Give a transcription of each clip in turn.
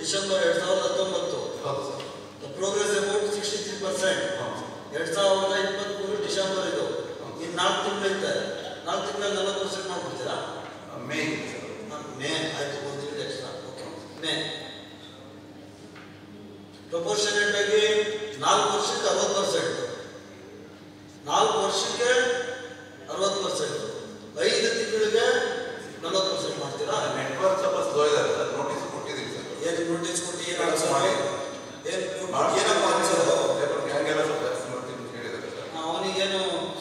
December ಎರಡು ಸಾವಿರದ ಹತ್ತೊಂಬತ್ತು ಹೌದು sir the progress about sixty three percent ಎರಡು ಸಾವಿರದ ಇಪ್ಪತ್ತ್ಮೂರು ಡಿಸೆಂಬರ್ ಇದು ಇನ್ನು ನಾಲ್ಕು ತಿಂಗಳು ಐತೆ ನಾಲ್ಕು ತಿಂಗಳಲ್ಲಿ ನಲವತ್ತು ಪರ್ಸೆಂಟ್ ಮಾಡ್ಬಿಡ್ತೀರಾ ಮೇ ಸರ್ ಮೇ ಆಯ್ತು ಒಂದು ತಿಂಗಳು ಎಕ್ಸ್ಟ್ರಾ ಓಕೆ ಮೇ ಪ್ರಪೋರ್ಷನೇಟ್ ಆಗಿ ನಾಲ್ಕು ವರ್ಷಕ್ಕೆ ಅರವತ್ತು ಪರ್ಸೆಂಟ್ ನಾಲ್ಕು ವರ್ಷಕ್ಕೆ ಅರವತ್ತು ಪರ್ಸೆಂಟ್ ಐದು ತಿಂಗಳಿಗೆ ನಲವತ್ತು ಪರ್ಸೆಂಟ್ ಮಾಡ್ತೀರಾ ನೆಟ್ವರ್ಕ್ ಸ್ವಲ್ಪ ಸ್ಲೋ ಇದ್ದಾರೆ ಸರ್ ನೋಟಿಸ್ ಕೊಟ್ಟಿದ್ದೀವಿ ಸರ್ ಏನು ನೋಟಿಸ್ ಕೊಟ್ಟು ಏನು Notice ಮಾಡಿ ಮಾಡಿ. ಏನು ಏನಪ್ಪ ಅನ್ಸೋದು ಲೇಬರ್ ಗ್ಯಾಂಗೆಲ್ಲ ಸ್ವಲ್ಪ ಜಾಸ್ತಿ ಮಾಡ್ತೀವಿ ಅಂತ ಹೇಳಿದ್ದಾರೆ ಸರ್ ಅವನಿಗೇನು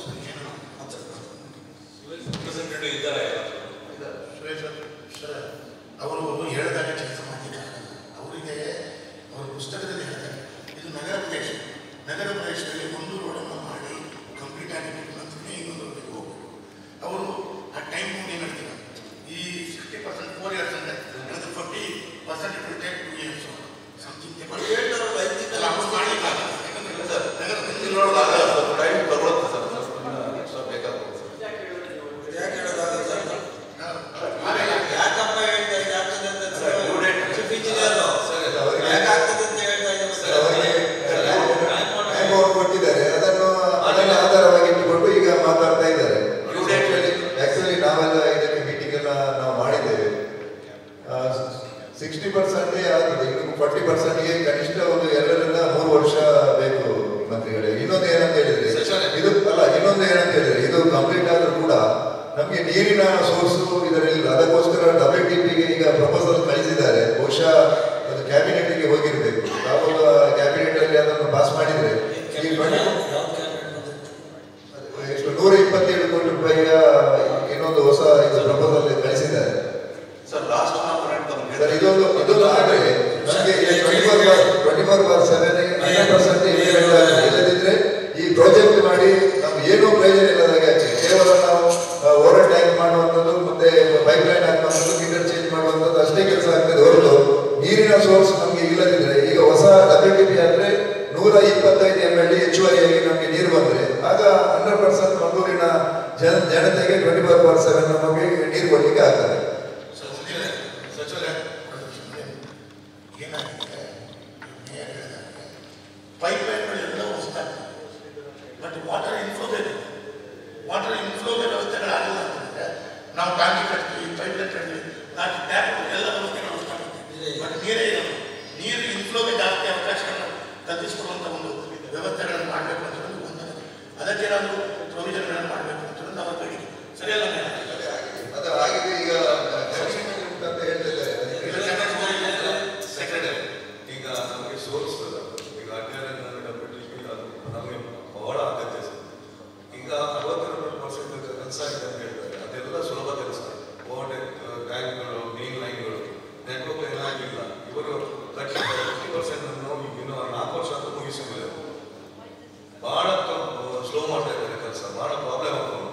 ರೆಪ್ರೆಸೆಂಟೇಟಿವ್ ಇದ್ದಾರೆ ಸುರೇಶ್ ಸರ್ ಅವರು ಹೇಳಿದಾಗ ಕೆಲಸ ಮಾಡಿದ್ದಾರೆ ಅವರಿಗೆ ಅವರ ಪುಸ್ತಕದಲ್ಲಿ ಹೇಳ್ತಾರೆ ಇದು ನಗರ ಪ್ರದೇಶ ನಗರ ಪ್ರದೇಶದಲ್ಲಿ ಒಂದು ರೋಡನ್ನು ಮಾಡಿ ಕಂಪ್ಲೀಟ್ ಆಗಿಬಿಟ್ಟು ನಂತರ ಇನ್ನೊಂದು ರೋಡಿಗೆ ಹೋಗ್ಬೇಕು ಅವರು ಆ ಟೈಮ್ ಏನು ಹೇಳ್ತಾರೆ ಈ ಸಿಕ್ಸ್ಟಿ ಪರ್ಸೆಂಟ್ ಫೋರ್ ಇಯರ್ಸ್ ಅಂದರೆ another fifty percent it will take two years something ಹೇಳ್ತಾರಲ್ಲ ಐದು ತಿಂಗಳು ಅವರು ಮಾಡಿಲ್ಲ ಯಾಕಂದ್ರೆ ಸರ್ ನಗರ ಇಲ್ಲಿ ನೋಡಿದಾಗ ಸ್ವಲ್ಪ ಟೈಮ್ ತಗೊಳುತ್ತೆ ಸರ್ ಸ್ವಲ್ಪ ಇನ್ನು ಸ್ವಲ್ಪ ಬೇಕಾಗ್ಬೋದು ಸರ್ ಯಾಕೆ ಹೇಳೋದಾಗಲ್ಲ ಸರ್ ಆಮೇಲೆ ಯಾಕಪ್ಪ ಹೇಳ್ತಾ ಇದ್ದೆ ಆಗ್ತದೆ ಅಂತ sir, due date. Chief engineer sir, ಯಾಕೆ ಆಗ್ತದೆ ಅಂತ ಹೇಳ್ತಾ ಇದ್ದಾರೆ ಸರ್, ಸರ್ ಅವರಿಗೆ ಹ್ಯಾಂಗ್ ಓವರ್ ಕೊಟ್ಟಿದ್ದಾರೆ ಅದನ್ನು ಅದನ್ನು ಆಧಾರವಾಗಿ ಇಟ್ಟುಕೊಂಡು ಈಗ ಮಾತಾಡ್ತಾ ಇದ್ದಾರೆ Due date ಹೇಳಿ. ಆಕ್ಚುಲಿ ನಾವೆಲ್ಲ ಇದಕ್ಕೆ ಮೀಟಿಂಗ್ ಎಲ್ಲ ನಾವು ಮಾಡಿದ್ದೇವೆ ಸಿಕ್ಸ್ಟಿ ಪರ್ಸೆಂಟೇ ಆಗಿದೆ ಇನ್ನು ಫಾರ್ಟಿ ಪರ್ಸೆಂಟ್ಗೆ ಕನಿಷ್ಠ ಒಂದು ಎರಡರಿಂದ ಮೂರು ವರ್ಷ ಬೇಕು ಮಂತ್ರಿಗಳೇ ಇನ್ನೊಂದು ಏನಂತ ಹೇಳಿದ್ರೆ ಸಚಿವರೇ. ಇದು ಅಲ್ಲ ಇನ್ನೊಂದು ಏನಂತ ಹೇಳಿದ್ರೆ ಇದು ಕಂಪ್ಲೀಟ್ ಆದ್ರೂ ಕೂಡ ನಮಗೆ ನೀರಿನ ಸೋರ್ಸು ಇದರಲ್ಲಿ ಅದಕ್ಕೋಸ್ಕರ ಡಬ್ಲ್ಯೂ ಟಿ ಪಿಗೆ ಈಗ ಪ್ರಪೋಸಲ್ ಕಳಿಸಿದ್ದಾರೆ ಬಹುಶಃ ಅದು ಕ್ಯಾಬಿನೆಟ್ಗೆ ಹೋಗಿರಬೇಕು ತಾವಾಗ ಕ್ಯಾಬಿನೆಟ್ ಅಲ್ಲಿ ಅದನ್ನು ಪಾಸ್ ಮಾಡಿದ್ರೆ ಈ ಟ್ವೆಂಟಿ ಎಷ್ಟು ನೂರ ಇಪ್ಪತ್ತೇಳು ಕೋಟಿ ರೂಪಾಯಿಯ ಇನ್ನೊಂದು ಹೊಸ ಇದು ಪ್ರಪೋಸಲ್ ಕಳಿಸಿದ್ದಾರೆ ಸರ್ ಲಾಸ್ಟ್ ಕಾಂಪೊನೆಂಟ್ ತಮ್ಮ ಸರ್ ಇದೊಂದು ಇದೊಂದು ಆದರೆ ನಮಗೆ twenty four bar twenty four bar seven hundred percent implement ಆಗಿದೆ ಇಲ್ಲದಿದ್ರೆ ಈ ಪ್ರಾಜೆಕ್ಟ್ ಮಾಡಿ ನಮ್ಗೆ ಏನೂ ಪ್ರಯೋಜನ ಇಲ್ಲದಾಗೆ ಆಗ್ತದೆ ಕೇವಲ ನಾವು ಓವರ್ ಟ್ಯಾಂಕ್ ಮಾಡುವಂಥದ್ದು ಮತ್ತೆ ಪೈಪ್ ಲೈನ್ ಹಾಕುವಂಥದ್ದು ಮೀಟರ್ ಚೇಂಜ್ ಮಾಡುವಂಥದ್ದು ಅಷ್ಟೇ ಕೆಲಸ ಆಗ್ತದೆ ಹೊರತು ನೀರಿನ ಸೋರ್ಸ್ ನಮಗೆ ಇಲ್ಲದಿದ್ರೆ ಈಗ ಹೊಸ ಡಬ್ಲ್ಯೂ ಟಿ ಪಿ ಅಂದರೆ ನೂರ ಇಪ್ಪತ್ತೈದು ಎಮ್ ಎಲ್ ಹೆಚ್ಚುವರಿಯಾಗಿ ನಮಗೆ ನೀರು ಬಂದರೆ ಆಗ ಹಂಡ್ರೆಡ್ ಪರ್ಸೆಂಟ್ ಮಂಗಳೂರಿನ ಜನ ಜನತೆಗೆ ಟ್ವೆಂಟಿ ಫೋರ್ ಬಾರ್ ಸೆವೆನ್ ನಮಗೆ ನೀರು ಕೊಡಲಿಕ್ಕೆ ಆಗ್ತದೆ ಸಚಿವರೇ ಸಚಿವರೇ ಏನಾಗಿದೆ ಪೈಪ್ ಲೈನ್ಗಳೆಲ್ಲ ಹೊಸ್ತಾಗ್ತದೆ ಬಟ್ ವಾಟರ್ ಇನ್ಫ್ಲೋಗೆ ವಾಟರ್ ಇನ್ಫ್ಲೋಗೆ ವ್ಯವಸ್ಥೆಗಳಾಗಿಲ್ಲ ಅಂತಂದ್ರೆ ನಾವು ಟಾಂಕಿ ಕಟ್ತೀವಿ ಪೈಪ್ ಲೈನ್ ಕಟ್ತೀವಿ ನಾಲ್ಕು ಟ್ಯಾಪ್ ಎಲ್ಲ ವ್ಯವಸ್ಥೆಗಳು ಹೊಸ್ತಾಗುತ್ತೆ ಬಟ್ ನೀರೇ ಇರಲ್ಲ ನೀರು ಇನ್ಫ್ಲೋಗೆ ಜಾಸ್ತಿ ಅವಕಾಶಗಳನ್ನು ಕಲ್ಪಿಸಿಕೊಡುವಂಥ ಒಂದು ವ್ಯವಸ್ಥೆಗಳನ್ನು ಮಾಡಬೇಕು ಅಂತ ಹೇಳಿ ಒಂದು ಅದಕ್ಕೆ ನಾವು ಪ್ರೊವಿಷನ್ಗಳನ್ನು ಮಾಡಬೇಕು ಅಂತ ಹೇಳಿ ನಮ್ಮ ಬೇಡಿಕೆ ಸರಿಯಲ್ಲ ಅದು ಆಗಿದೆ ಈಗ ಕೃಷಿ ಉಂಟು ಅಂತ ಹೇಳ್ತಿದ್ದಾರೆ ಸೆಕ್ರೆಟರಿ ಈಗ ನಮಗೆ ಸೋರ್ಸ್ ಈಗ ಹದಿನೇಳು ಡಬ್ಲ್ಯೂ ಅದು ನಮಗೆ ಬಹಳ ಅಗತ್ಯ ಸರ್ ಈಗ ಅರವತ್ತೆರಡು ಪರ್ಸೆಂಟ್ ಕೆಲಸ ಇದೆ ಅಂತ ಹೇಳ್ತಾರೆ ಅದೆಲ್ಲ ಸುಲಭ ಕೆಲಸ ಓವರ್ಟೆಕ್ ಟ್ಯಾಂಕ್ಗಳು ಮೇನ್ ಲೈನ್ಗಳು ನೆಟ್ವರ್ಕ್ ಲೈನ್ ಆಗಿಲ್ಲ ಇವರು ತರ್ಟಿ ಫಿಫ್ಟಿ ಪರ್ಸೆಂಟ್ ನಾವು ಇನ್ನು ನಾಲ್ಕು ವರ್ಷ ಅಂತ ಮುಗಿಸಿದ್ದಾರೆ ಬಹಳ ಸ್ಲೋ ಮಾಡ್ತಾ ಇದ್ದಾರೆ ಕೆಲಸ ಬಹಳ ಪ್ರಾಬ್ಲಮ್ ಆಗ್ತದೆ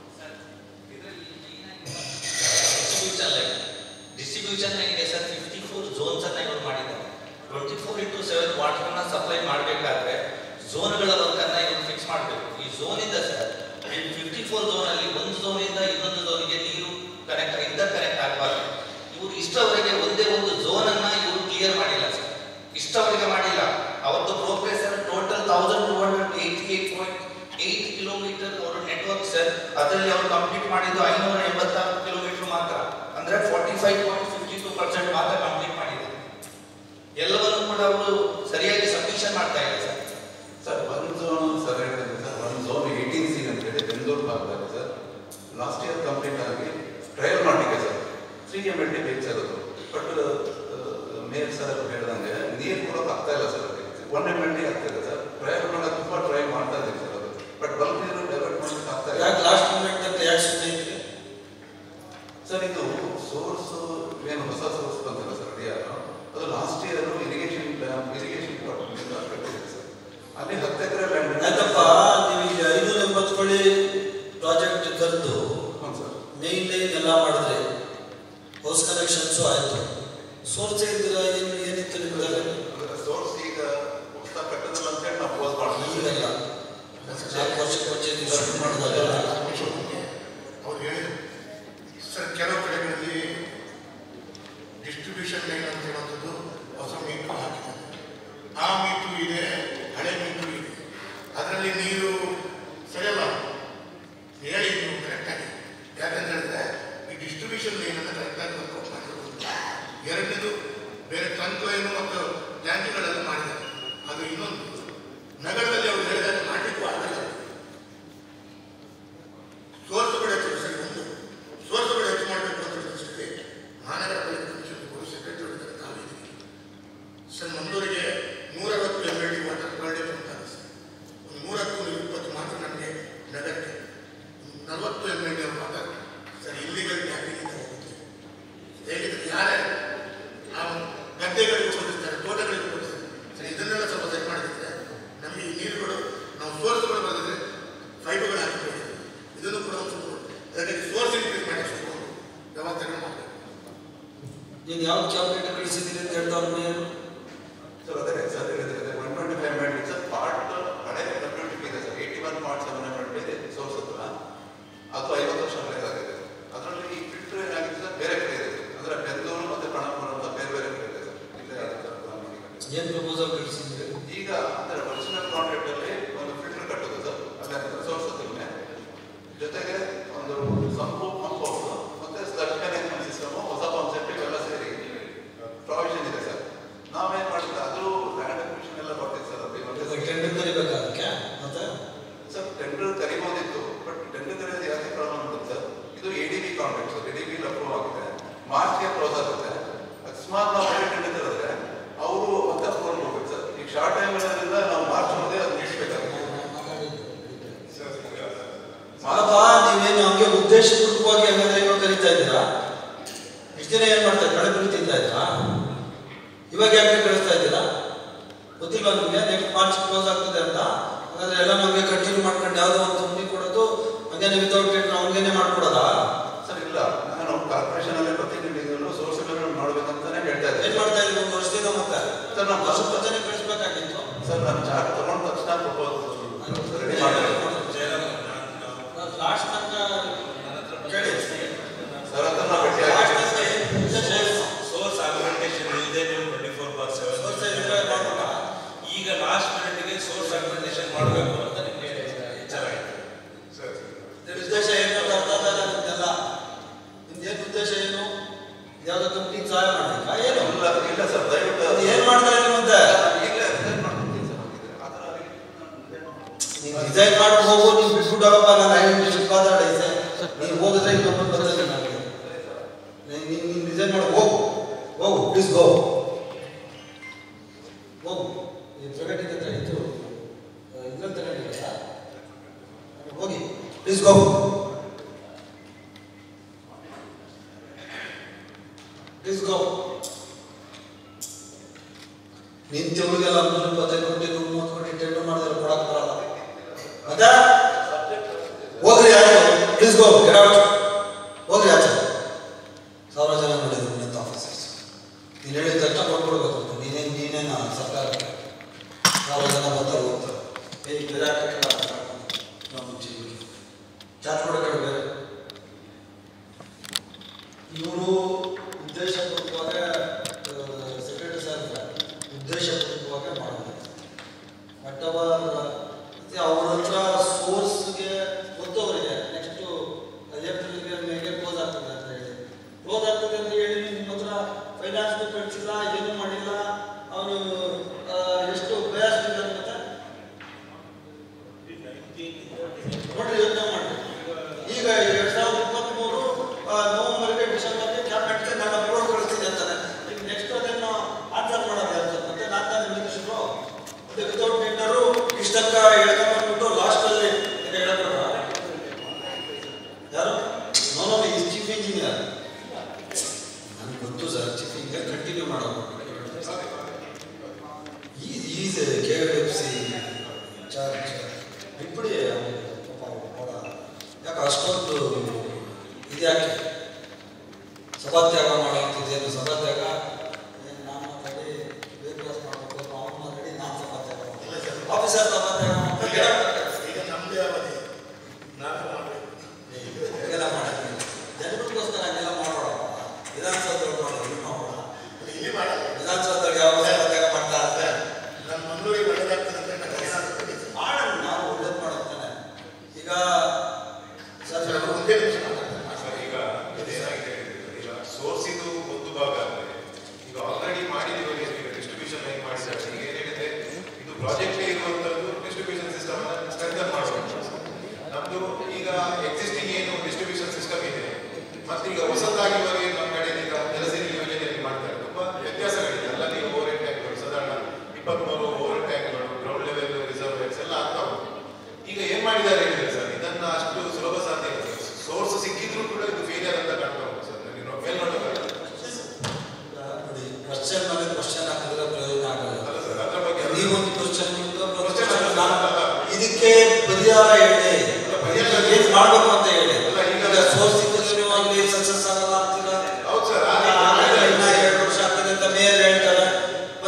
ಡಿಸ್ಟ್ರಿಬ್ಯೂಷನ್ ಲೈನ್ ಡಿಸ್ಟ್ರಿಬ್ಯೂಷನ್ ಲೈನ್ಗೆ ಸರ್ ಫಿಫ್ಟಿ ಫೋರ್ ಝೋನ್ಸ್ ಅನ್ನ ಇವರು ಮಾಡಿದ್ದಾರೆ ಟ್ವೆಂಟಿ ಫೋರ್ ಇಂಟು ಸೆವೆನ್ ವಾಟರ್ನ ಸಪ್ಲೈ ಮಾಡಬೇಕಾದ್ರೆ ಝೋನ್ಗಳ ವರ್ಕನ್ನ ಇವರು ಫಿಕ್ಸ್ ಮಾಡಬೇಕು ಈ ಝೋನಿಂದ ಸರ್ ಫಿಫ್ಟಿ ಫೋರ್ ಝೋನಲ್ಲಿ ಒಂದು ಝೋನಿಂದ ಇನ್ನೊಂದು ಝೋನ್ಗೆ ನೀರು ಕನೆಕ್ಟ್ ಇಂಟರ್ ಕನೆಕ್ಟ್ ಆಗಬಾರ್ದು ಇವರು ಇಷ್ಟವರೆಗೆ ಒಂದೇ ಒಂದು ಝೋನ್ ಅನ್ನ ಇವರು ಕ್ಲಿಯರ್ ಮಾಡಿಲ್ಲ ಸರ್ ಇಷ್ಟವರೆಗೆ ಮಾಡಿಲ್ಲ ಅವತ್ತು progress total thousand two hundred eighty eight point eight kilometre ಅವರು ನೆಟ್ವರ್ಕ್ ಸರ್ ಅದರಲ್ಲಿ ಅವರು ಕಂಪ್ಲೀಟ್ ಮಾಡಿದ್ದು ಐನೂರ ಎಂಬತ್ತಾರು ಕಿಲೋಮೀಟರ್ ಮಾತ್ರ ಅಂದ್ರೆ forty five point fifty two percent ಮಾತ್ರ ಕಂಪ್ಲೀಟ್ ಮಾಡಿದ್ದಾರೆ ಎಲ್ಲವನ್ನು ಕೂಡ ಅವರು ಸರಿಯಾಗಿ ಸಬ್ಮಿಷನ್ ಮಾಡ್ತಾ ಇಲ್ಲ ಸರ್ ಸರ್ ಒಂದು ಝೋನ್ ಸರ್ ಹೇಳಿದ್ರೆ ಸರ್ ಒಂದು ಝೋನ್ ಏಯ್ಟೀನ್ ಸಿ ಅಂತ ಹೇಳಿ ಬೆಂಗಳೂರು ಭಾಗದಲ್ಲಿ ಸರ್ ಲಾಸ್ಟ್ ಇಯರ್ ಕಂಪ್ಲೀಟ್ ಆಗಿ ಟ್ರಯಲ್ ಮಾಡಲಿಕ್ಕೆ sir three M L T ಬೇಕು ಸರ್ ಅದು ಬಟ್ ಮೇಲ್ ಸರ್ ಹೇಳ್ದಂಗೆ ನೀರು ಕೊಡೋಕೆ ಆಗ್ತಾ ಇಲ್ಲ ಸರ್ ಅದಕ್ಕೆ ಒನ್ ಎಮ್ ಎಲ್ ಟಿ ಆಗ್ತಿದೆ ಸರ್ ಟ್ರಯಲ್ ಮಾಡೋಕೆ ತುಂಬ ಟ್ರೈ ಮಾಡ್ತಾ ಇದ್ದೀವಿ ಸರ್ ಅದು ಬಟ್ ಬಲ್ಕ್ ನೀರು ಡೈವರ್ಟ್ ಮಾಡಲಿಕ್ಕೆ ಆಗ್ತಾ ಇಲ್ಲ ಯಾಕೆ ಲಾಸ್ಟ್ ಮೂಮೆಂಟ್ ಅಂತ ಯಾಕೆ ಸುಮ್ಮನೆ ಇದ್ರಿ ಸರ್ ಇದು ಸೋರ್ಸ್ ಏನು ಹೊಸ ಸೋರ್ಸ್ ಬಂತಲ್ಲ ಸರ್ ಡಿಆರ್ ಅದು last year irrigation dam irrigation department ಕಟ್ಟಿದೆ ಸರ್ ಅಲ್ಲಿ ಹತ್ತು ಎಕರೆ ಲ್ಯಾಂಡ್ ಯಾಕಪ್ಪ ನೀವು ಈಗ ಐನೂರ ಎಂಬತ್ತು ಕೊಳ್ಳಿ ಪ್ರಾಜೆಕ್ಟ್ ಕರೆದು ಹ್ಞೂ ಸರ್ ಮೇನ್ ಲೈನ್ ಎಲ್ಲ ಮಾಡಿದ್ರೆ ಹೌಸ್ ಕನೆಕ್ಷನ್ಸು ಆಯಿತು ಸೋರ್ಸ್ ಇದ್ದೀರಾ ಏನು ಏನಿತ್ತು ನಿಮ್ಗೆ ಸೋರ್ಸ್ ಈಗ ಹೊಸ ಕಟ್ಟದಲ್ಲ ಅಂತ ಹೇಳಿ ನಾವು ಕ್ಲೋಸ್ ಮಾಡ್ತೀವಿ ಈಗಲ್ಲ ನಾಲ್ಕು ವರ್ಷಕ್ಕೆ ಮುಂಚೆ ನೀವು ಶುರು ಮಾಡಿದಾಗ ಅವ್ರು ಹೇಳಿದ್ರು ಸರ್ ಕೆಲವು ಕಡೆಗಳಲ್ಲಿ ಡಿಸ್ಟ್ರಿಬ್ಯೂಷನ್ ಲೈನ್ ಅಂತ ಹೇಳುವಂಥದ್ದು ಎರಡನೇದು ಬೇರೆ ಟ್ರಂಕ್ ಲೈನು ಮತ್ತು ಟ್ಯಾಂಕಿಗಳೆಲ್ಲ ಮಾಡಿದ್ದಾರೆ ಅದು ಇನ್ನೊಂದು ನಗರದಲ್ಲಿ ಅವರು ಹೇಳಿದಾಗ ಮಾಡಲಿಕ್ಕೂ ಆಗಲ್ಲ ಸೋರ್ಸ್ಗಳು ಹೆಚ್ಚು ಸರಿ ಒಂದು ಸೋರ್ಸ್ಗಳು ಹೆಚ್ಚು ಮಾಡಬೇಕು ಅಂತ ದೃಷ್ಟಿಗೆ ಮಹಾನಗರ ಪಾಲಿಕೆ ಕಮಿಷನ್ ಕೂಡ ಸೆಕ್ರೆಟರಿ ಇದ್ದಾರೆ ತಾವಿದ್ದೀವಿ ಸರ್ ಮಂಗಳೂರಿಗೆ ನೂರೈವತ್ತು M L D water per day ಬರ್ತಾರೆ ಸರ್ ಒಂದು ನೂರತ್ತು ಇಪ್ಪತ್ತು ಮಾತ್ರ ನಮಗೆ ನಗರಕ್ಕೆ ನಲವತ್ತು M L D water sir ಇಲ್ಲಿಗಲ್ ಟ್ಯಾಪಿಂಗ್ ಹೋಗುತ್ತೆ ಹೇಗಿದ್ರೆ ಯಾರೇ ಆ ಗದ್ದೆಗಳಿಗೆ ಕೊಟ್ಟಿರ್ತಾರೆ ತೋಟಗಳಿಗೆ ಕೊಟ್ಟಿರ್ತಾರೆ ಸರ್ ಇದನ್ನೆಲ್ಲ ಸ್ವಲ್ಪ ಸೆಟ್ ಮಾಡಿದ್ರೆ ನಮಗೆ ಈ ನೀರುಗಳು ನಾವು ಸೋರ್ಸ್ಗಳು ಬರೆದಿದ್ರೆ ಪೈಪುಗಳು ಹಾಕಿಕೊಳ್ಳಿ ಇದನ್ನು ಕೂಡ ಒಂದು ಸ್ವಲ್ಪ ಅದಕ್ಕೆ ಸೋರ್ಸ್ ಇನ್ಕ್ರೀಸ್ ಮಾಡಿ ಸ್ವಲ್ಪ ವ್ಯವಸ್ಥೆಗಳು ಮಾಡಬೇಕು ನೀನು ಯಾವ ಕ್ಯಾಬಿನೆಟ್ ಕಳಿಸಿದ್ದೀರಿ ಅಂತ ಹೇಳ್ದವ್ರ ಮೇಯರ್ ಸರ್ ಅದೇ ಸರ್ ಹೇಳಿದ್ರೆ ಒನ್ ಟ್ವೆಂಟಿ ಫೈವ್ ಮೆಂಟ್ ಸರ್ ಪಾರ್ಟ್ ಹಳೆ ಡಬ್ಲ್ಯೂ ಟಿ ಇದೆ sir eighty one part seven ಮೆಂಟ್ ಇದೆ ಸೋರ್ಸ್ ಹತ್ರ ಅದು ಐವತ್ತು ವರ್ಷ ಹಳೆಯದಾಗಿದೆ ಅದರಲ್ಲಿ ಈ ಫಿಲ್ಟರ್ ಏನಾಗಿದೆ ಸರ್ ಬೇರೆ ಕಡೆ ಇದೆ ಅಂದ್ರೆ ಬೆಂದೂರು ಮತ್ತೆ ಕಣಪುರ ಅಂತ ಬೇರೆ ಬೇರೆ ಕಡೆ ಇದೆ ಸರ್ ಇಲ್ಲೇ ಇದೆ ಸರ್ ಗಮನಿಗೆ. ಏನು ಪ್ರಪೋಸಲ್ ಕಳಿಸಿದ್ದೀರಿ ಈಗ ಅಂದ್ರೆ ಒರಿಜಿನಲ್ ಕಾಂಟ್ರಾಕ್ಟ್ ಅಲ್ಲಿ ಒಂದು ಫಿಲ್ಟರ್ ಕಟ್ಟೋದು ಸರ್ ಅದೇ ಸೋರ್ಸ್ ಹತ್ರನೇ ಜೊತೆಗೆ ಒಂದು ಸಂಪು ಪಂಪ್ ಹೌಸ್ ಮತ್ತೆ ಸ್ಲಡ್ ಮ್ಯಾನೇಜ್ಮೆಂಟ್ ಸಿಸ್ಟಮ್ ಹೊಸ ಪಂಪ್ ಸೆಟ್ ಇವೆಲ್ಲ ಸೇರಿ ಪ್ರಾವಿಷನ್ ಇದೆ ಸರ್ ನಾವೇನ್ ಮಾಡಿದ್ರೆ ಅದು ಲ್ಯಾಂಡ್ ಅಕ್ವಿಷನ್ ಎಲ್ಲ ಬರ್ತಿದೆ ಸರ್ ಅದು ಇವತ್ತು ಟೆಂಡರ್ ಕರಿಬೇಕಾ ಅದಕ್ಕೆ ಮತ್ತೆ ಸರ್ ಟೆಂಡರ್ ಕರಿಬೋದಿತ್ತು ಬಟ್ ಟೆಂಡರ್ ಕರೆಯೋದು ಯಾಕೆ ಪ್ರಾಬ್ಲಮ್ ಅಂತ ಸರ್ ಇದು A D B contract sir A D B approve ಆಗಿದೆ ಮಾರ್ಚ್ಗೆ ಕ್ಲೋಸ್ ಆಗುತ್ತೆ ಅಕಸ್ಮಾತ್ ನಾವು ಬೇರೆ ಟೆಂಡರ್ ಕರೆದ್ರೆ ಅವರು ಮತ್ತೆ ಅಪ್ರೂವಲ್ ಹೋಗ್ಬೇಕು ಸರ್ ಈಗ ಶಾರ್ಟ್ ಟೈಮ್ ಇರೋದ್ರಿಂದ ನಾವು ಮಾರ್ಚ್ ಒಳಗೆ ಅದು ನಿಲ್ಲಿಸಬೇಕಾಗುತ್ತೆ ಅಲ್ಲಪ್ಪ ನೀವೇನು ಹಂಗೆ ಉದ್ದೇಶಪೂರ್ವಕವಾಗಿ ಹಂಗಂದ್ರೆ ಇವಾಗ ಕರಿತಾ ಇದ್ದೀರಾ ಇಷ್ಟು ದಿನ ಏನ್ ಮಾಡ್ತಾರೆ ಕಳೆ ಪುರಿ ತಿಂತಾ ಇದ್ರಾ ಇವಾಗ ಯಾಕೆ ಕಳಿಸ್ತಾ ಇದ್ದೀರಾ ಗೊತ್ತಿಲ್ವಾ ನಿಮಗೆ ನೆಕ್ಸ್ಟ್ ಮಾರ್ಚ್ ಕ್ಲೋಸ್ ಆಗ್ತದೆ ಅಂತ ಹಾಗಾದ್ರೆ ಎಲ್ಲ ನಮಗೆ ಕಂಟಿನ್ಯೂ ಮಾಡ್ಕೊಂಡು ಯಾವುದೋ ಒಂದು ಕಂಪ್ನಿ ಕೊಡೋದು ಹಂಗೇನೆ ವಿತೌಟ್ ಟೆಂಡರ್ ಹಂಗೇನೆ ಮಾಡ್ಕೊಡೋದಾ ಸರ್ ಇಲ್ಲ ನಾನು ಕಾರ್ಪೊರೇಷನ್ ಅಲ್ಲೇ ಪ್ರತಿನಿಧಿಗಳು ಸೋರ್ಸ್ಗಳನ್ನು ಮಾಡ್ಬೇಕಂತಾನೆ ಹೇಳ್ತಾ ಏನ್ ಇದ್ದೆ ಮಾಡ್ತಾ ಇದ್ರಿ ಒಂದು ವರ್ಷದಿಂದ ಮತ್ತೆ ಸರ್ ನಾವು ಸ್ವಲ್ಪ ಜನ ಕಳಿಸ್ಬೇಕಾಗಿತ್ತು ಸರ್ ನಾನು ಚಾರ್ಟ್ ತಗೊಂಡ ತಕ್ಷಣ ಪ್ರಪೋಸಲ್ ರೆಡಿ ಮಾಡಿದೆ ಲಾಸ್ಟ್ ತನಕ ಕೇಳಿ ಸರ್ ಹತ್ರ ನಾವು ಭೇಟಿ ಲಾಸ್ಟ್ ಆಗಿದ್ದೆ. ತನಕ ಏನು ಉದ್ದೇಶ ಏನು? ಸೋರ್ಸ್ ಆರ್ಗ್ಯುಮೆಂಟೇಷನ್ ಇಲ್ಲದೆ ನೀವು twenty four bar Source seven ಇದ್ರೆ ಮಾಡ್ಬೇಕಾ? ಈಗ ಲಾಸ್ಟ್ ಮಿನಿಟ್ಗೆ ಸೋರ್ಸ್ ಆರ್ಗ್ಯುಮೆಂಟೇಷನ್ ಮಾಡಬೇಕು ಅಂತ ನಿಮಗೆ ಎಚ್ಚರ ಆಯಿತು ನಿಮ್ ಉದ್ದೇಶ ಏನು ಅಂತ ಅರ್ಥ ಆಗಲ್ಲ ನಿಮ್ದೆಲ್ಲ ನಿಮ್ದೇನು ಉದ್ದೇಶ ಏನು ಯಾವ್ದೋ ಕಂಪ್ನಿಗೆ ಸಹಾಯ ಮಾಡ್ಬೇಕಾ ಏನು ಇಲ್ಲ ಇಲ್ಲ ಸರ್ ದಯವಿಟ್ಟು ಅದು ಏನ್ ಮಾಡ್ತಾ ಇದ್ದೀರಿ ಮತ್ತೆ ಈಗಲೇ ರಿಸೈನ್ ಮಾಡ್ಬಿಡ್ತೀನಿ ಸರ್ ಹಾಗಿದ್ರೆ. ಆ ಥರ ನೀವು ಡಿಸೈನ್ ಮಾಡಿ ಹೋಗು ನೀವು ಬಿಟ್ಬಿಟ್ಟವಪ್ಪ ನಾನು ಐದು ಮಾತಾಡಿ ನೀನು ಹೋಗಿದ್ರೆ ಇನ್ನೊಬ್ಬರು ಬರ್ತದೆ ನನಗೆ ನೀನು ನೀನು ಡಿಸೈನ್ ಮಾಡಿ ಹೋಗು ಹೋಗು ಪ್ಲೀಸ್ ಗೋ ಹೋಗು ಈ ಪ್ರಗತಿ ಹತ್ರ ಇತ್ತು ಇದ್ರಲ್ಲಿ ತಗೊಂಡಿಲ್ಲ ಹೋಗಿ ಪ್ಲೀಸ್ ಗೋ ಪ್ಲೀಸ್ ಗೋ ನಿಂತಿವ್ರಿಗೆಲ್ಲ ನೂರ ಇಪ್ಪತ್ತೈದು ಕೋಟಿ ನೂರ ಮೂವತ್ತು ಕೋಟಿ ಟೆಂಡರ್ ಮಾಡಿದ್ರೆ ಕೊಡಕ್ ಬರಲ್ಲ ಮತ್ತೆ ಹೋಗ್ರಿ ಆಯ್ತು ಪ್ಲೀಸ್ ಗೋ ಗೆಟ್ ಔಟ್ ಹೋಗ್ರಿ ಆಚೆ ಸಾವಿರ ಜನ ನೋಡಿದ್ರು ನಿಂತ ಆಫೀಸರ್ಸ್ ನೀನು ಹೇಳಿದ ತಕ್ಷಣ ಕೊಟ್ಬಿಡ್ಬೇಕು ನೀನೇನು ನೀನೇನ ಸರ್ಕಾರ ಸಾವಿರ ಜನ ಬರ್ತಾರೆ ಹೋಗ್ತಾರೆ ಏಯ್ ಗಿರಾಕಿಗಳ ನಮ್ಮ ಚಾಟ್ ಕೊಡಬೇಡ ಬೇರೆ ಇವರು ಉದ್ದೇಶಪೂರ್ವಕವಾಗಿ ಸೆಕ್ರೆಟರಿ ಸರ್ ಉದ್ದೇಶಪೂರ್ವಕವಾಗಿ ಮಾಡೋದು ಬಟ್ ಅವರ ಅವ್ರ ಹತ್ರ ಸೋರ್ಸ್ಗೆ ಗೊತ್ತವರಿಗೆ ನೆಕ್ಸ್ಟು ಏಪ್ರಿಲ್ಗೆ ಮೇಗೆ ಕ್ಲೋಸ್ ಆಗ್ತದೆ ಅಂತ ಹೇಳಿ ಕ್ಲೋಸ್ ಆಗ್ತದೆ ಅಂತ ಹೇಳಿ ನಿಮ್ಮ ಹತ್ರ ಫೈನಾನ್ಸ್ ಕಳಿಸಿಲ್ಲ ಏನು ಮಾಡಿಲ್ಲ ಅವನು ಎಷ್ಟು ಪ್ರಯಾಸ ಇದ್ದಾನೆ ಮತ್ತೆ ನೋಡ್ರಿ ಯೋಚನೆ ಮಾಡಿ ಈಗ ಎರಡ್ ಸಾವಿರದ ಇಪ್ಪತ್ತ್ಮೂರು ನವೆಂಬರ್ಗೆ ಡಿಸೆಂಬರ್ಗೆ ಕ್ಯಾಬಿನೆಟ್ಗೆ ನಾನು ಅಪ್ಲೋಡ್ ಕಳಿಸ್ತೀನಿ ಅಂತಾನೆ ಈಗ ನೆಕ್ಸ್ಟ್ ಅದನ್ನು ಆನ್ಸರ್ ಮಾಡೋದು ಯಾರು ಸರ್ ಮತ್ತೆ ನಾನು ತಾನೇ ಮಿನಿಸ್ಟ್ರು ಮತ್ತೆ ವಿತೌಟ್ ಟೆಂಡರು ಇಷ್ಟಕ್ಕ ಹೇಳ್ಕೊಂಡ್ಬಂದ್ಬಿಟ್ಟು ಲಾಸ್ಟಲ್ಲಿ ಹೇಳ್ಕೊಟ್ರ ಯಾರು no no is chief engineer ನನಗೆ ಗೊತ್ತು ಸರ್ ಚೀಫ್ ಇಂಜಿನಿಯರ್ ಕಂಟಿನ್ಯೂ ಮಾಡೋದು is K F C charge ಬಿಟ್ಬಿಡಿ ಅವ್ನಿಗೆ ಪಾಪ ಅವ್ನು ನೋಡ ಯಾಕೆ ಅಷ್ಟೊಂದು ಇದು ಯಾಕೆ ಸಭಾತ್ಯಾಗ ಮಾಡೋಂಥದ್ದೇನು ಸಭಾತ್ಯಾಗ ಏನು ನಾನು ಮಾತಾಡಿ ವೇಟ್ ಲಾಸ್ ಮಾಡಬೇಕು ಅವ್ನು ಮಾತಾಡಿ ನಾನು ಸಭಾತ್ಯಾಗ ಆಫೀಸರ್ ಸಭಾತ್ಯಾಗ ಮಾಡ್ಬೇಕು. ಈಗ ನಮ್ದೇ ಅವಧಿ ನಾವೇ ಮಾಡಬೇಕು ಹೀಗೆಲ್ಲ ಮಾಡಕ್ಕೆ ಜನಗಳಿಗೋಸ್ಕರ ಹಂಗೆಲ್ಲ ಮಾಡೋಣ ವಿಧಾನಸೌಧದಲ್ಲಿ ಮಾಡೋದು ಇಲ್ಲಿ ಮಾಡೋಣ ಇಲ್ಲಿ ಮಾಡಲ್ಲ ವಿಧಾನಸೌಧದಲ್ಲಿ ಯಾವ ಸಭಾತ್ಯಾಗ ಮಾಡ್ತಾ ಇರ್ತಾರೆ ನಮ್ಮ ಮಂಗಳೂರಿಗೆ ಒಳ್ಳೆದಾಗ್ತದೆ ಅಂದ್ರೆ ನನಗೆ ಏನಾದ್ರು ಖಂಡಿತ. ಮಾಡೋಣ ನಾವು ಒಳ್ಳೇದು ಮಾಡೋಣ ಈಗ ಸರ್ ಸರ್, ಒಂದೇ ನಿಮಿಷ ಮಾತಾಡ್ತೀನಿ. ಸರ್ ಈಗ ಇದೇನಾಗಿದೆ ಹೇಳಿದ್ರೆ, ಈಗ ಸೋರ್ಸ್ ಇದು ಒಂದು ಭಾಗ ಆದರೆ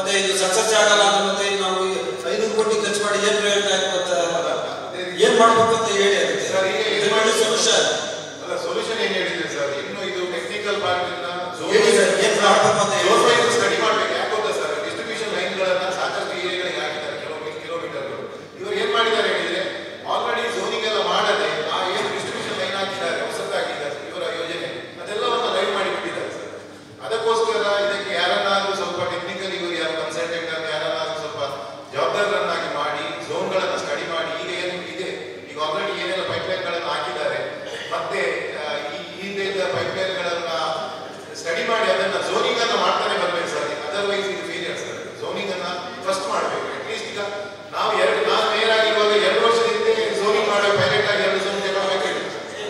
ಮತ್ತೆ ಇದು ಸಕ್ಸಸ್ ಆಗಲ್ಲ ಅಂದ್ರೆ ಮತ್ತೆ ಇನ್ನು ನಾವು ಈ ಐನೂರು ಕೋಟಿ ಖರ್ಚು ಮಾಡಿ ಏನ್ ಪ್ರಯೋಜನ ಆಗುತ್ತೆ ಏನ್ ಮಾಡ್ಬೇಕು ಅಂತ ಹೇಳಿ ಅದಕ್ಕೆ ಸರ್, ಈಗ ಏನ್ ಮಾಡಿ- ಸೊಲ್ಯೂಷನ್ ಅಲ್ಲ ಸೊಲ್ಯೂಷನ್ ಏನ್ ಹೇಳಿದ್ರೆ ಸರ್ ಇನ್ನು ಇದು ಟೆಕ್ನಿಕಲ್ ಪಾರ್ಟ್ ಇಂದ ಹೇಳಿ ಸರ್, ಏನ್ ಮಾಡ್ಬೇಕು ಅಂತ ಹೇಳಿ. ಸ್ಟಡಿ ಮಾಡ್ಬೇಕು ಯಾಕೆ ಗೊತ್ತಾ ಸರ್ ಡಿಸ್ಟ್ರಿಬ್ಯೂಷನ್ ಲೈನ್ ಗಳನ್ನ ಸಾಕಷ್ಟು ಏರಿಯಾಗಳಿಗೆ ಹಾಕಿದ್ದಾರೆ ಕಿಲೋಮೀಟರ್ ಕಿಲೋಮೀಟರ್ಗಳು ಇವರು ಏನ್ ಮಾಡಿದ್ದಾರೆ ಹೇಳಿದ್ರೆ ಆಲ್ರೆಡಿ ಝೋನಿಂಗ್ ಎಲ್ಲ ಮಾಡದೆ ಆ ಏನು ಡಿಸ್ಟ್ರಿಬ್ಯೂಷನ್ ಲೈನ್ ಹಾಕಿದ್ದಾರೆ ಹೊಸದಾಗಿದ್ದಾರೆ ಇವರ ಯೋಜನೆ ಅದೆಲ್ಲವನ್ನ ಲೈವ್ ಮಾಡಿ ಬಿಟ್ಟಿದ್ದಾರೆ ಸರ್ ಅದಕ್ಕೋಸ್ಕರ ಇದಕ್ಕೆ ಯಾರನ್ನಾದ್ರೂ ಸ್ವಲ್ಪ ಟೆಕ್ನಿಕಲ್ ಇವರು ಯಾರು ಕನ್ಸಲ್ಟೆಂಟ್ ಅನ್ನು ಯಾರನ್ನಾದ್ರೂ ಸ್ವಲ್ಪ ಜವಾಬ್ದಾರರನ್ನಾಗಿ ಮಾಡಿ ಝೋನ್ಗಳನ್ನ ಸ್ಟಡಿ ಮಾಡಿ ಈಗ ಏನು ಇದೆ ಈಗ ಆಲ್ರೆಡಿ ಏನೆಲ್ಲ ಪೈಪ್ಲೈನ್ ಗಳನ್ನು ಹಾಕಿದ್ದಾರೆ ಮತ್ತೆ ಆ, ಈ ಹಿಂದೆ ಇದ್ದ ಪೈಪ್ಲೈನ್ ಗಳನ್ನ ಸ್ಟಡಿ ಮಾಡಿ ಅದನ್ನ ಝೋನಿಂಗ್ ಅನ್ನ ಮಾಡ್ತಾನೆ ಬರ್ಬೇಕು ಸರ್ ಅದರ್ವೈಸ್ ಇದು ಫೇಲಿಯರ್ ಸರ್ ಝೋನಿಂಗ್ ಅನ್ನ ಫಸ್ಟ್ ಮಾಡಬೇಕು ಅಟ್ಲೀಸ್ಟ್ ಈಗ ನಾವು ಎರಡು ನಾನು ಮೇಯರ್ ಆಗಿರುವಾಗ ಎರಡು ವರ್ಷದ ಹಿಂದೆ ಝೋನಿಂಗ್ ಮಾಡೋ ಪೈಲಟ್ ಆಗಿ ಎರಡು ಝೋನ್ ತಗೊಳ್ಬೇಕಾಗಿತ್ತು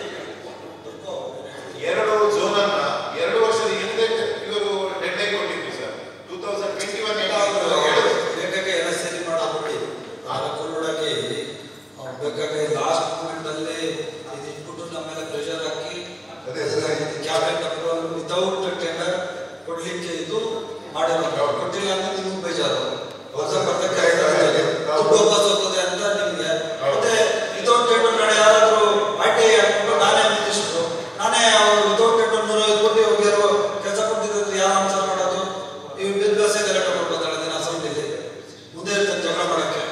ಎರಡು ಝೋನ್ ಅನ್ನ ಎರಡು ವರ್ಷದ ಹಿಂದೆ ಇವರು ಡೆಡ್ಲೈನ್ ಕೊಟ್ಟಿದ್ರು sir two thousand twenty one ಬೇಕಾಗೆ ಎಲ್ಲ ಸರಿ ಮಾಡೋದ್ಬಿಟ್ಟು ನಾಲ್ಕರೊಳಗೆ ಬೇಕಾಗೆ ಲಾಸ್ಟ್ ಮೂಮೆಂಟ್ ಅಲ್ಲಿ ಇದು ಇಟ್ಬಿಟ್ಟು ನಮ್ಮ ಮೇಲೆ ಪ್ರೆಷರ್ ಹಾಕಿ ಅದೇ sir. Cabinet approval without tender ಕೊಡ್ಲಿಕ್ಕೆ ಇದು ಮಾಡಿರೋ ಕೊಟ್ಟಿಲ್ಲ ಅಂದ್ರೆ ನಿಮ್ಗೆ ಬೇಜಾರು ಹೊಸ ಬರ್ತ ದುಡ್ಡು ವಾಪಸ್ ಹೋಗ್ತದೆ ಅಂತ ನಿಮ್ಗೆ ಮತ್ತೆ ವಿತೌಟ್ ಟೆಂಡರ್ ನಾಳೆ ಯಾರಾದ್ರೂ ಆರ್ ಟಿ ಐ ಹಾಕ್ಬಿಟ್ಟು ನಾನೇ ಮಿನಿಸ್ಟ್ರು ನಾನೇ ಅವರು ವಿತೌಟ್ ಟೆಂಡರ್ ನೂರ ಐದು ಕೋಟಿ ಹೋಗಿರೋ ಕೆಲಸ ಕೊಡ್ತಿದ್ರೆ ಯಾರು ಆನ್ಸರ್ ಮಾಡೋದು ಇವ್ ಬಿಸ್ನೆಸ್ ಗಲಾಟೆ ಮಾಡ್ಬೋದಲ್ಲ ದಿನ ಅಸೆಂಬ್ಲಿಲಿ ಮುಂದೆ ಇರ್ತದೆ ಜಗಳ ಮಾಡಕ್ಕೆ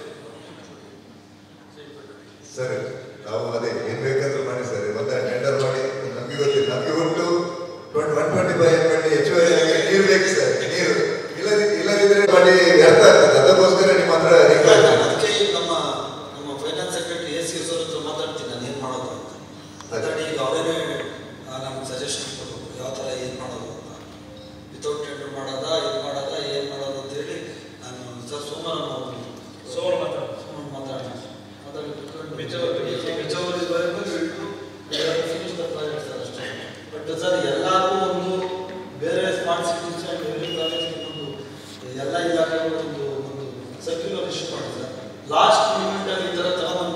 ಸರ್ ನಾವು ಅದೇ ಏನ್ ಬೇಕಾದ್ರೂ ಮಾಡಿ ಸರ್ ಮತ್ತೆ ಟೆಂಡರ್ ಮಾಡಿ ನಮ್ಗೆ ಗೊತ್ತಿಲ್ಲ ನಮ್ಗೆ ಒಟ್ಟು one twenty five M L ಹೆಚ್ಚುವರಿ ನೀರು ಬೇಕು ಸರ್ ನೀರು ಇಲ್ಲದಿ ಇಲ್ಲದಿದ್ರೆ ಮಾಡಿ ವ್ಯರ್ಥ ಆಗ್ತದೆ ಅದಕ್ಕೋಸ್ಕರ ನಿಮ್ಮ ಹತ್ರ ರಿಕ್ವೆಸ್ಟ್ ಅದಕ್ಕೆ ಈಗ ನಮ್ಮ ನಮ್ಮ finance secretary A C sir ಹತ್ರ ಮಾತಾಡ್ತೀನಿ ನಾನು ಏನು ಮಾಡೋದು ಅಂತ ಮಾತಾಡಿ ಈಗ ಅವರೇ ನಮ್ಗೆ ಸಜೆಷನ್ ಕೊಡಬೇಕು ಯಾವ ಥರ ಏನು ಮಾಡೋದು ಅಂತ ವಿತೌಟ್ ಟೆಂಡರ್ ಮಾಡೋದಾ ಏನು ಮಾಡೋದಾ ಏನು ಮಾಡೋದು ಅಂತ ಹೇಳಿ ನಾನು ಸರ್ ಸೋಮವಾರ ನಾವು ಸೋಮವಾರ ಮಾತಾಡೋಣ. ಸೋಮವಾರ ಮಾತಾಡೋಣ ಮಾತಾಡಿ ಕುತ್ಕೊಂಡು ಮಿಚ್ಚ- ಮಿಚ್ಚವರಿಗೆ ಬರಬೇಕು ಫಿನಿಶ್ ದ ಪ್ರಾಜೆಕ್ಟ್ ಸರ್ ಅಷ್ಟೇ ಬಟ್ ಸರ್ ಎಲ್ಲರಿಗೂ ಒಂದು ಬೇರೆ smart cities and every project ಒಂದು ಎಲ್ಲ ಇಲಾಖೆಗಳು ಒಂದು ಒಂದು ಸರ್ಕ್ಯುಲರ್ ಇಶ್ಯೂ ಮಾಡಿ ಸರ್ ಲಾಸ್ಟ್ ಮೂಮೆಂಟಲ್ಲಿ ಈ ಥರ ತಗೊಂಡ್ಬಂದು